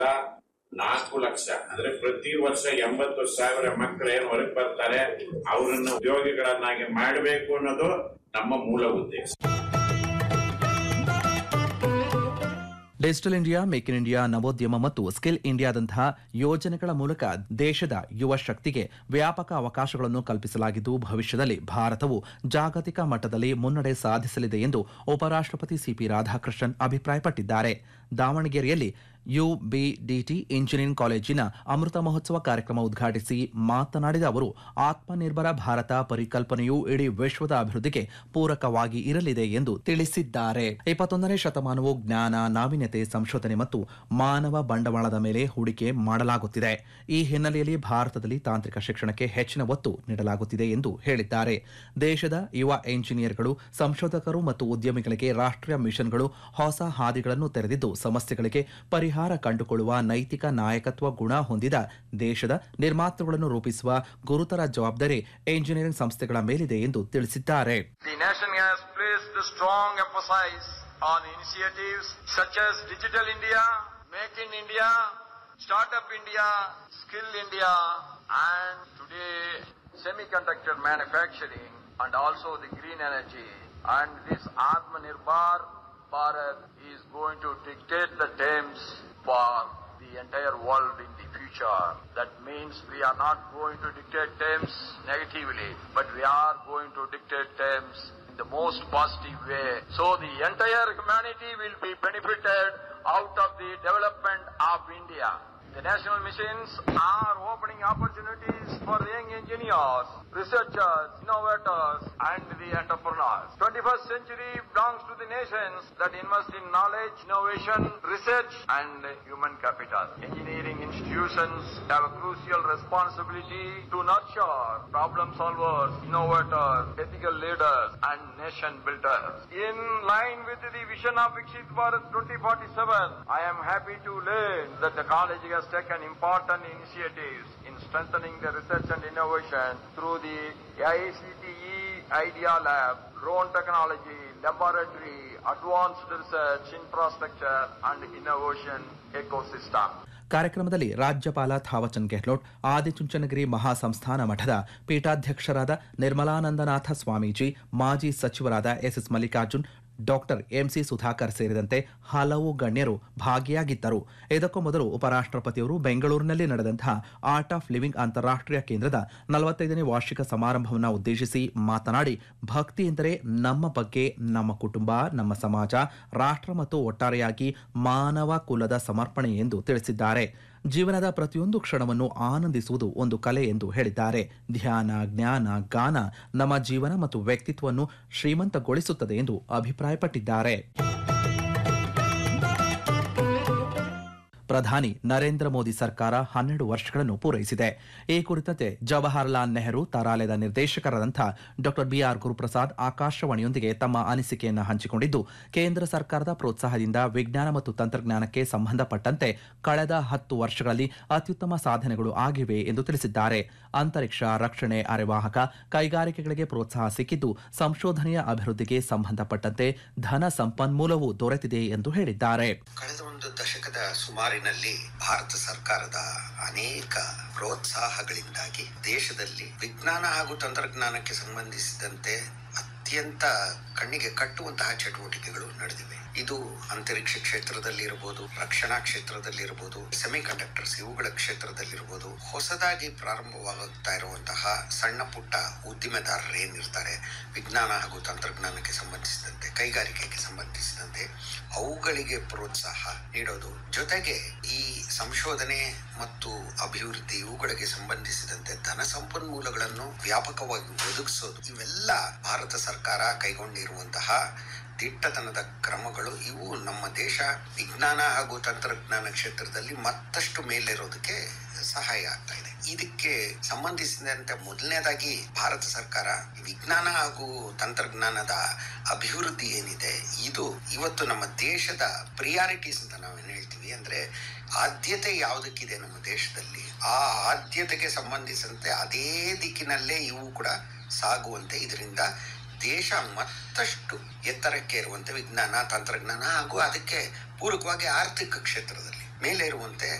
ನಾಲ್ಕು ಲಕ್ಷ ಅಂದ್ರೆ ಪ್ರತಿ ವರ್ಷ ಎಂಬತ್ತು ಸಾವಿರ ಮಕ್ಕಳು ಏನು ಹೊರಗೆ ಬರ್ತಾರೆ ಅವರನ್ನ ಉದ್ಯೋಗಿಗಳನ್ನಾಗಿ ಮಾಡಬೇಕು ಅನ್ನೋದು ನಮ್ಮ ಮೂಲ ಉದ್ದೇಶ digital India make in India ನವೋದ್ಯಮ ಮತ್ತು ಸ್ಕಿಲ್ ಇಂಡಿಯಾದಂತಹ ಯೋಜನೆಗಳ ಮೂಲಕ ದೇಶದ ಯುವ ಶಕ್ತಿಗೆ ವ್ಯಾಪಕ ಅವಕಾಶಗಳನ್ನು ಕಲ್ಪಿಸಲಾಗಿದ್ದು ಭವಿಷ್ಯದಲ್ಲಿ ಭಾರತವು ಜಾಗತಿಕ ಮಟ್ಟದಲ್ಲಿ ಮುನ್ನಡೆ ಸಾಧಿಸಲಿದೆ ಎಂದು ಉಪರಾಷ್ಟಪತಿ ಸಿಪಿ ರಾಧಾಕೃಷ್ಣನ್ ಅಭಿಪ್ರಾಯಪಟ್ಟಿದ್ದಾರೆ ದಾವಣಗೆರೆಯಲ್ಲಿ ಯುಬಿಡಿಟಿ ಇಂಜಿನಿಯರಿಂಗ್ ಕಾಲೇಜಿನ ಅಮೃತ ಮಹೋತ್ಸವ ಕಾರ್ಯಕ್ರಮ ಉದ್ಘಾಟಿಸಿ ಮಾತನಾಡಿದ ಅವರು ಆತ್ಮನಿರ್ಭರ ಭಾರತ ಪರಿಕಲ್ಪನೆಯು ಇಡೀ ವಿಶ್ವದ ಅಭಿವೃದ್ಧಿಗೆ ಪೂರಕವಾಗಿ ಇರಲಿದೆ ಎಂದು ತಿಳಿಸಿದ್ದಾರೆ ಇಪ್ಪತ್ತೊಂದನೇ ಶತಮಾನವು ಜ್ಞಾನ ನಾವೀನ್ಯತೆ ಸಂಶೋಧನೆ ಮತ್ತು ಮಾನವ ಬಂಡವಾಳದ ಮೇಲೆ ಹೂಡಿಕೆ ಮಾಡಲಾಗುತ್ತಿದೆ ಈ ಹಿನ್ನೆಲೆಯಲ್ಲಿ ಭಾರತದಲ್ಲಿ ತಾಂತ್ರಿಕ ಶಿಕ್ಷಣಕ್ಕೆ ಹೆಚ್ಚಿನ ಒತ್ತು ನೀಡಲಾಗುತ್ತಿದೆ ಎಂದು ಹೇಳಿದ್ದಾರೆ ದೇಶದ ಯುವ ಎಂಜಿನಿಯರ್ಗಳು ಸಂಶೋಧಕರು ಮತ್ತು ಉದ್ಯಮಿಗಳಿಗೆ ರಾಷ್ಟ್ರೀಯ ಮಿಷನ್ಗಳು ಹೊಸ ಹಾದಿಗಳನ್ನು ತೆರೆದಿದ್ದು ಸಮಸ್ಯೆಗಳಿಗೆ ಪರಿಹಾರ ಕಂಡುಕೊಳ್ಳುವ ನೈತಿಕ ನಾಯಕತ್ವ ಗುಣ ಹೊಂದಿದ ದೇಶದ ನಿರ್ಮಾತೃಗಳನ್ನು ರೂಪಿಸುವ ಗುರುತರ ಜವಾಬ್ದಾರಿ ಎಂಜಿನಿಯರಿಂಗ್ ಸಂಸ್ಥೆಗಳ ಮೇಲಿದೆ ಎಂದು ತಿಳಿಸಿದ್ದಾರೆ The nation has placed a strong emphasis on initiatives such as Digital India, Make in India, Startup India, Skill India, and today semiconductor manufacturing and also the green energy. And this Atmanirbhar Bharat is going to dictate the terms for the entire world in the future. That means we are not going to dictate terms negatively, but we are going to dictate terms in the most positive way. So the entire humanity will be benefited out of the development of India. The national missions are opening opportunities for young engineers, researchers, innovators, and the entrepreneurs. 21st century belongs to the nations that invest in knowledge, innovation, research, and human capital. Engineering institutions have a crucial responsibility to nurture problem solvers, innovators, ethical leaders, and nation builders. In line with the vision of Vikshit Bharat 2047, I am happy to learn that the college has taken important initiatives in strengthening the research and innovation through the ICTE Idea Lab, drone technology, laboratory, advanced research, infrastructure, and innovation ecosystem. ಕಾರ್ಯಕ್ರಮದಲ್ಲಿ ರಾಜ್ಯಪಾಲ ಥಾವಚಂದ್ ಗೆಹ್ಲೋಟ್ ಆದಿಚುಂಚನಗಿರಿ ಮಹಾಸಂಸ್ಥಾನ ಮಠದ ಪೀಠಾಧ್ಯಕ್ಷರಾದ ನಿರ್ಮಲಾನಂದನಾಥ ಸ್ವಾಮೀಜಿ ಮಾಜಿ ಸಚಿವರಾದ SS Mallikarjun doctor MC Sudhakar ಸೇರಿದಂತೆ ಹಲವು ಗಣ್ಯರು ಭಾಗಿಯಾಗಿದ್ದರು ಇದಕ್ಕೂ ಮೊದಲು ಉಪರಾಷ್ಟ್ರಪತಿಯವರು ಬೆಂಗಳೂರಿನಲ್ಲಿ ನಡೆದಂತಹ ಆರ್ಟ್ ಆಫ್ ಲಿವಿಂಗ್ ಅಂತಾರಾಷ್ಟ್ರೀಯ ಕೇಂದ್ರದ ನಲವತ್ತೈದನೇ ವಾರ್ಷಿಕ ಸಮಾರಂಭವನ್ನು ಉದ್ದೇಶಿಸಿ ಮಾತನಾಡಿ ಭಕ್ತಿ ಎಂದರೆ ನಮ್ಮ ಬಗ್ಗೆ ನಮ್ಮ ಕುಟುಂಬ ನಮ್ಮ ಸಮಾಜ ರಾಷ್ಟ್ರ ಮತ್ತು ಒಟ್ಟಾರೆಯಾಗಿ ಮಾನವ ಕುಲದ ಸಮರ್ಪಣೆ ಎಂದು ತಿಳಿಸಿದ್ದಾರೆ ಜೀವನದ ಪ್ರತಿಯೊಂದು ಕ್ಷಣವನ್ನು ಆನಂದಿಸುವುದು ಒಂದು ಕಲೆ ಎಂದು ಹೇಳಿದ್ದಾರೆ ಧ್ಯಾನ ಜ್ಞಾನ ಗಾನ ನಮ್ಮ ಜೀವನ ಮತ್ತು ವ್ಯಕ್ತಿತ್ವವನ್ನು ಶ್ರೀಮಂತಗೊಳಿಸುತ್ತದೆ ಎಂದು ಅಭಿಪ್ರಾಯಪಟ್ಟಿದ್ದಾರೆ ಪ್ರಧಾನಿ ನರೇಂದ್ರ ಮೋದಿ ಸರ್ಕಾರ ಹನ್ನೆರಡು ವರ್ಷಗಳನ್ನು ಪೂರೈಸಿದೆ ಈ ಕುರಿತಂತೆ ಜವಾಹರ್ಲಾಲ್ ನೆಹರು ತಾರಾಲಯದ ನಿರ್ದೇಶಕರಾದಂಥ ಡಾಕ್ಟರ್ ಬಿಆರ್ ಗುರುಪ್ರಸಾದ್ ಆಕಾಶವಾಣಿಯೊಂದಿಗೆ ತಮ್ಮ ಅನಿಸಿಕೆಯನ್ನು ಹಂಚಿಕೊಂಡಿದ್ದು ಕೇಂದ್ರ ಸರ್ಕಾರದ ಪ್ರೋತ್ಸಾಹದಿಂದ ವಿಜ್ಞಾನ ಮತ್ತು ತಂತ್ರಜ್ಞಾನಕ್ಕೆ ಸಂಬಂಧಪಟ್ಟಂತೆ ಕಳೆದ ಹತ್ತು ವರ್ಷಗಳಲ್ಲಿ ಅತ್ಯುತ್ತಮ ಸಾಧನೆಗಳು ಆಗಿವೆ ಎಂದು ತಿಳಿಸಿದ್ದಾರೆ ಅಂತರಿಕ್ಷ ರಕ್ಷಣೆ ಅರೆವಾಹಕ ಕೈಗಾರಿಕೆಗಳಿಗೆ ಪ್ರೋತ್ಸಾಹ ಸಿಕ್ಕಿದ್ದು ಸಂಶೋಧನೆಯ ಅಭಿವೃದ್ಧಿಗೆ ಸಂಬಂಧಪಟ್ಟಂತೆ ಧನ ಸಂಪನ್ಮೂಲವೂ ದೊರೆತಿದೆ ಎಂದು ಹೇಳಿದ್ದಾರೆ ಕಳೆದ ಒಂದು ದಶಕದ ಸುಮಾರಿನಲ್ಲಿ ಭಾರತ ಸರ್ಕಾರದ ಅನೇಕ ಪ್ರೋತ್ಸಾಹಗಳಿಂದಾಗಿ ದೇಶದಲ್ಲಿ ವಿಜ್ಞಾನ ಹಾಗೂ ತಂತ್ರಜ್ಞಾನಕ್ಕೆ ಸಂಬಂಧಿಸಿದಂತೆ ಅತ್ಯಂತ ಕಣ್ಣಿಗೆ ಕಟ್ಟುವಂತಹ ಚಟುವಟಿಕೆಗಳು ನಡೆದಿವೆ ಇದು ಅಂತರಿಕ್ಷ ಕ್ಷೇತ್ರದಲ್ಲಿರಬಹುದು ರಕ್ಷಣಾ ಕ್ಷೇತ್ರದಲ್ಲಿರಬಹುದು ಸೆಮಿ ಕಂಡಕ್ಟರ್ಸ್ ಇವುಗಳ ಕ್ಷೇತ್ರದಲ್ಲಿರಬಹುದು ಹೊಸದಾಗಿ ಪ್ರಾರಂಭವಾಗುತ್ತಾ ಇರುವಂತಹ ಸಣ್ಣ ಪುಟ್ಟ ಉದ್ದಿಮೆದಾರರು ಏನಿರ್ತಾರೆ ವಿಜ್ಞಾನ ಹಾಗೂ ತಂತ್ರಜ್ಞಾನಕ್ಕೆ ಸಂಬಂಧಿಸಿದಂತೆ ಕೈಗಾರಿಕೆಗೆ ಸಂಬಂಧಿಸಿದಂತೆ ಅವುಗಳಿಗೆ ಪ್ರೋತ್ಸಾಹ ನೀಡೋದು ಜೊತೆಗೆ ಈ ಸಂಶೋಧನೆ ಮತ್ತು ಅಭಿವೃದ್ಧಿ ಇವುಗಳಿಗೆ ಸಂಬಂಧಿಸಿದಂತೆ ಧನ ಸಂಪನ್ಮೂಲಗಳನ್ನು ವ್ಯಾಪಕವಾಗಿ ಒದಗಿಸೋದು ಇವೆಲ್ಲ ಭಾರತ ಸರ್ಕಾರ ಕೈಗೊಂಡಿರುವಂತಹ ದಿಟ್ಟತನದ ಕ್ರಮಗಳು ಇವು ನಮ್ಮ ದೇಶ ವಿಜ್ಞಾನ ಹಾಗೂ ತಂತ್ರಜ್ಞಾನ ಕ್ಷೇತ್ರದಲ್ಲಿ ಮತ್ತಷ್ಟು ಮೇಲೇರೋದಕ್ಕೆ ಸಹಾಯ ಆಗ್ತಾ ಇದೆ ಇದಕ್ಕೆ ಸಂಬಂಧಿಸಿದಂತೆ ಮೊದಲನೇದಾಗಿ ಭಾರತ ಸರ್ಕಾರ ವಿಜ್ಞಾನ ಹಾಗೂ ತಂತ್ರಜ್ಞಾನದ ಅಭಿವೃದ್ಧಿ ಏನಿದೆ ಇದು ಇವತ್ತು ನಮ್ಮ ದೇಶದ ಪ್ರಿಯಾರಿಟೀಸ್ ಅಂತ ನಾವೇನು ಹೇಳ್ತೀವಿ ಅಂದ್ರೆ ಆದ್ಯತೆ ಯಾವುದಕ್ಕಿದೆ ನಮ್ಮ ದೇಶದಲ್ಲಿ ಆ ಆದ್ಯತೆಗೆ ಸಂಬಂಧಿಸಿದಂತೆ ಅದೇ ದಿಕ್ಕಿನಲ್ಲೇ ಇವು ಕೂಡ ಸಾಗುವಂತೆ ಇದರಿಂದ ದೇಶ ಮತ್ತಷ್ಟು ಎತ್ತರಕ್ಕೆ ಇರುವಂತೆ ವಿಜ್ಞಾನ ತಂತ್ರಜ್ಞಾನ ಹಾಗೂ ಅದಕ್ಕೆ ಪೂರಕವಾಗಿ ಆರ್ಥಿಕ ಕ್ಷೇತ್ರದಲ್ಲಿ ಮೇಲೇರುವಂತೆ